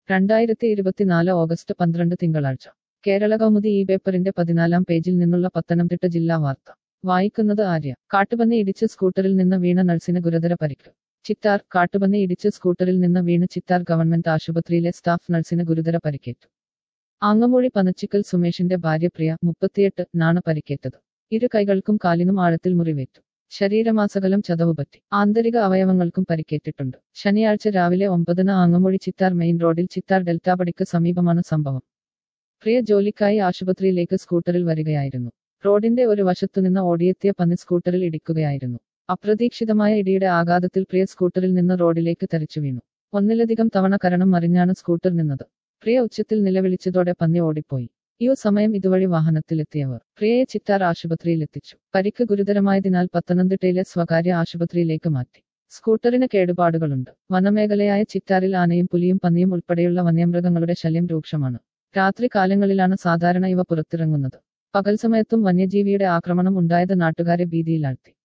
രണ്ടായിരത്തി ഇരുപത്തിനാല് ഓഗസ്റ്റ് പന്ത്രണ്ട് തിങ്കളാഴ്ച കേരള കൗമുദി ഈ പേപ്പറിന്റെ പതിനാലാം പേജിൽ നിന്നുള്ള പത്തനംതിട്ട ജില്ലാ വാർത്ത വായിക്കുന്നത് ആര്യ കാട്ടുപന്നി ഇടിച്ച് സ്കൂട്ടറിൽ നിന്ന് വീണ നഴ്സിന് ഗുരുതര പരിക്ക് ചിത്താർ കാട്ടുപന്നി ഇടിച്ച് സ്കൂട്ടറിൽ നിന്ന് വീണ് ചിത്താർ ഗവൺമെന്റ് ആശുപത്രിയിലെ സ്റ്റാഫ് നഴ്സിന് ഗുരുതര പരിക്കേറ്റു ആങ്ങമൂഴി പനച്ചിക്കൽ സുമേഷിന്റെ ഭാര്യ പ്രിയ മുപ്പത്തിയെട്ട് നാണ് പരിക്കേറ്റത് ഇരു കൈകൾക്കും കാലിനും ആഴത്തിൽ മുറിവേറ്റു ശരീരമാസകലം ചതവുപറ്റി ആന്തരിക അവയവങ്ങൾക്കും പരിക്കേറ്റിട്ടുണ്ട് ശനിയാഴ്ച രാവിലെ ഒമ്പതിന് ആങ്ങമൂഴി ചിത്താർ മെയിൻ റോഡിൽ ചിത്താർ ഡെൽറ്റാപടിക്ക് സമീപമാണ് സംഭവം പ്രിയ ജോലിക്കായി ആശുപത്രിയിലേക്ക് സ്കൂട്ടറിൽ വരികയായിരുന്നു റോഡിന്റെ ഒരു വശത്തുനിന്ന് ഓടിയെത്തിയ പന്നി സ്കൂട്ടറിൽ ഇടിക്കുകയായിരുന്നു അപ്രതീക്ഷിതമായ ഇടിയുടെ ആഘാതത്തിൽ പ്രിയ സ്കൂട്ടറിൽ നിന്ന് റോഡിലേക്ക് തെറിച്ചു വീണു ഒന്നിലധികം തവണ കരണം മറിഞ്ഞാണ് സ്കൂട്ടർ നിന്നത് പ്രിയ ഉച്ചത്തിൽ നിലവിളിച്ചതോടെ പന്നി ഓടിപ്പോയി ഈ സമയം ഇതുവഴി വാഹനത്തിലെത്തിയവർ പ്രിയയെ ചിറ്റാർ ആശുപത്രിയിലെത്തിച്ചു പരിക്ക് ഗുരുതരമായതിനാൽ പത്തനംതിട്ടയിലെ സ്വകാര്യ ആശുപത്രിയിലേക്ക് മാറ്റി സ്കൂട്ടറിന് കേടുപാടുകളുണ്ട് വനമേഖലയായ ചിറ്റാറിൽ ആനയും പുലിയും പന്നിയും ഉൾപ്പെടെയുള്ള വന്യമൃഗങ്ങളുടെ ശല്യം രൂക്ഷമാണ് രാത്രി കാലങ്ങളിലാണ് സാധാരണ ഇവ പുറത്തിറങ്ങുന്നത് പകൽ സമയത്തും വന്യജീവിയുടെ ആക്രമണം ഉണ്ടായത് നാട്ടുകാരെ ഭീതിയിലാഴ്ത്തി